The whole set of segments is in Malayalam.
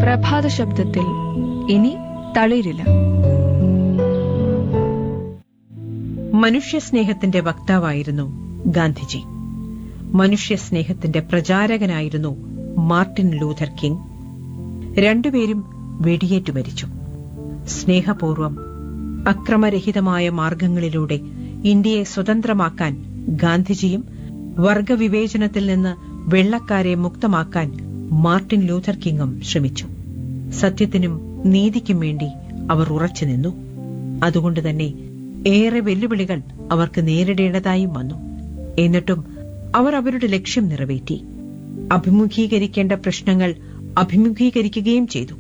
പ്രഭാത ശബ്ദത്തിൽ ഇനി തളിരില്ല മനുഷ്യസ്നേഹത്തിന്റെ വക്താവായിരുന്നു ഗാന്ധിജി മനുഷ്യസ്നേഹത്തിന്റെ പ്രചാരകനായിരുന്നു മാർട്ടിൻ ലൂഥർ കിങ് രണ്ടുപേരും വെടിയേറ്റു മരിച്ചു സ്നേഹപൂർവം അക്രമരഹിതമായ മാർഗങ്ങളിലൂടെ ഇന്ത്യയെ സ്വതന്ത്രമാക്കാൻ ഗാന്ധിജിയും വർഗവിവേചനത്തിൽ നിന്ന് വെള്ളക്കാരെ മുക്തമാക്കാൻ മാർട്ടിൻ ലൂഥർ കിങ്ങും ശ്രമിച്ചു സത്യത്തിനും നീതിക്കും വേണ്ടി അവർ ഉറച്ചുനിന്നു അതുകൊണ്ട് തന്നെ ഏറെ വെല്ലുവിളികൾ അവർക്ക് നേരിടേണ്ടതായും വന്നു എന്നിട്ടും അവർ അവരുടെ ലക്ഷ്യം നിറവേറ്റി അഭിമുഖീകരിക്കേണ്ട പ്രശ്നങ്ങൾ അഭിമുഖീകരിക്കുകയും ചെയ്തു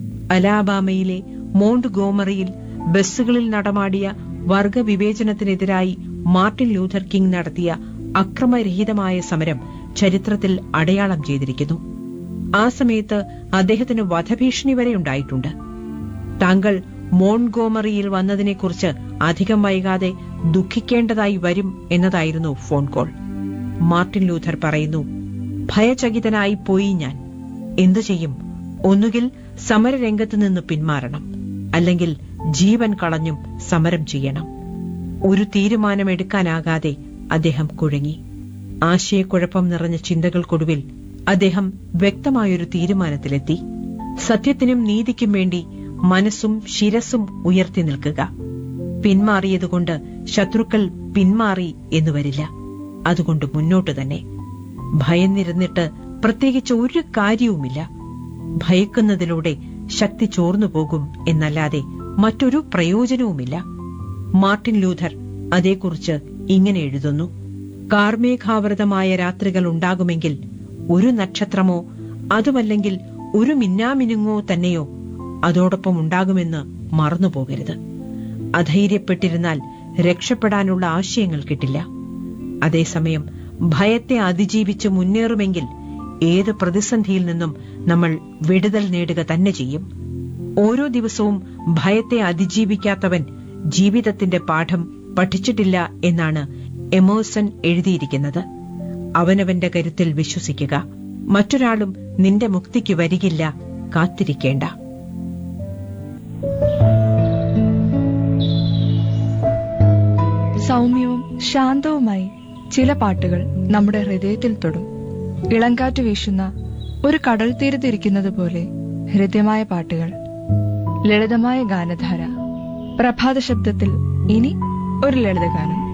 അലാബാമയിലെ മോണ്ട് ഗോമറിയിൽ ബസ്സുകളിൽ നടമാടിയ വർഗവിവേചനത്തിനെതിരായി മാർട്ടിൻ ലൂഥർ കിങ് നടത്തിയ അക്രമരഹിതമായ സമരം ചരിത്രത്തിൽ അടയാളം ചെയ്തിരിക്കുന്നു ആ സമയത്ത് അദ്ദേഹത്തിന് വധഭീഷണി വരെ ഉണ്ടായിട്ടുണ്ട് താങ്കൾ മോൺഗോമറിയിൽ വന്നതിനെക്കുറിച്ച് അധികം വൈകാതെ ദുഃഖിക്കേണ്ടതായി വരും എന്നതായിരുന്നു ഫോൺ കോൾ മാർട്ടിൻ ലൂഥർ പറയുന്നു ഭയചകിതനായി പോയി ഞാൻ എന്തു ചെയ്യും ഒന്നുകിൽ സമരരംഗത്ത് നിന്ന് പിന്മാറണം അല്ലെങ്കിൽ ജീവൻ കളഞ്ഞും സമരം ചെയ്യണം ഒരു തീരുമാനമെടുക്കാനാകാതെ അദ്ദേഹം കുഴങ്ങി ആശയക്കുഴപ്പം നിറഞ്ഞ ചിന്തകൾക്കൊടുവിൽ അദ്ദേഹം വ്യക്തമായൊരു തീരുമാനത്തിലെത്തി സത്യത്തിനും നീതിക്കും വേണ്ടി മനസ്സും ശിരസും ഉയർത്തി നിൽക്കുക പിന്മാറിയതുകൊണ്ട് ശത്രുക്കൾ പിന്മാറി എന്ന് വരില്ല അതുകൊണ്ട് മുന്നോട്ട് തന്നെ ഭയന്നിരുന്നിട്ട് പ്രത്യേകിച്ച് ഒരു കാര്യവുമില്ല ഭയക്കുന്നതിലൂടെ ശക്തി ചോർന്നു പോകും എന്നല്ലാതെ മറ്റൊരു പ്രയോജനവുമില്ല മാർട്ടിൻ ലൂഥർ അതേക്കുറിച്ച് ഇങ്ങനെ എഴുതുന്നു കാർമേഘാവൃതമായ രാത്രികൾ ഉണ്ടാകുമെങ്കിൽ ഒരു നക്ഷത്രമോ അതുമല്ലെങ്കിൽ ഒരു മിന്നാമിനുങ്ങോ തന്നെയോ അതോടൊപ്പം ഉണ്ടാകുമെന്ന് മറന്നുപോകരുത് അധൈര്യപ്പെട്ടിരുന്നാൽ രക്ഷപ്പെടാനുള്ള ആശയങ്ങൾ കിട്ടില്ല അതേസമയം ഭയത്തെ അതിജീവിച്ച് മുന്നേറുമെങ്കിൽ ഏത് പ്രതിസന്ധിയിൽ നിന്നും നമ്മൾ വിടുതൽ നേടുക തന്നെ ചെയ്യും ഓരോ ദിവസവും ഭയത്തെ അതിജീവിക്കാത്തവൻ ജീവിതത്തിന്റെ പാഠം പഠിച്ചിട്ടില്ല എന്നാണ് എമേഴ്സൺ എഴുതിയിരിക്കുന്നത് അവനവന്റെ കരുത്തിൽ വിശ്വസിക്കുക മറ്റൊരാളും നിന്റെ മുക്തിക്ക് വരികില്ല കാത്തിരിക്കേണ്ട സൗമ്യവും ശാന്തവുമായി ചില പാട്ടുകൾ നമ്മുടെ ഹൃദയത്തിൽ തൊടും ഇളങ്കാറ്റ് വീശുന്ന ഒരു കടൽ തീരത്തിരിക്കുന്നത് പോലെ ഹൃദ്യമായ പാട്ടുകൾ ലളിതമായ ഗാനധാര പ്രഭാത ശബ്ദത്തിൽ ഇനി ഒരു ലളിതഗാനം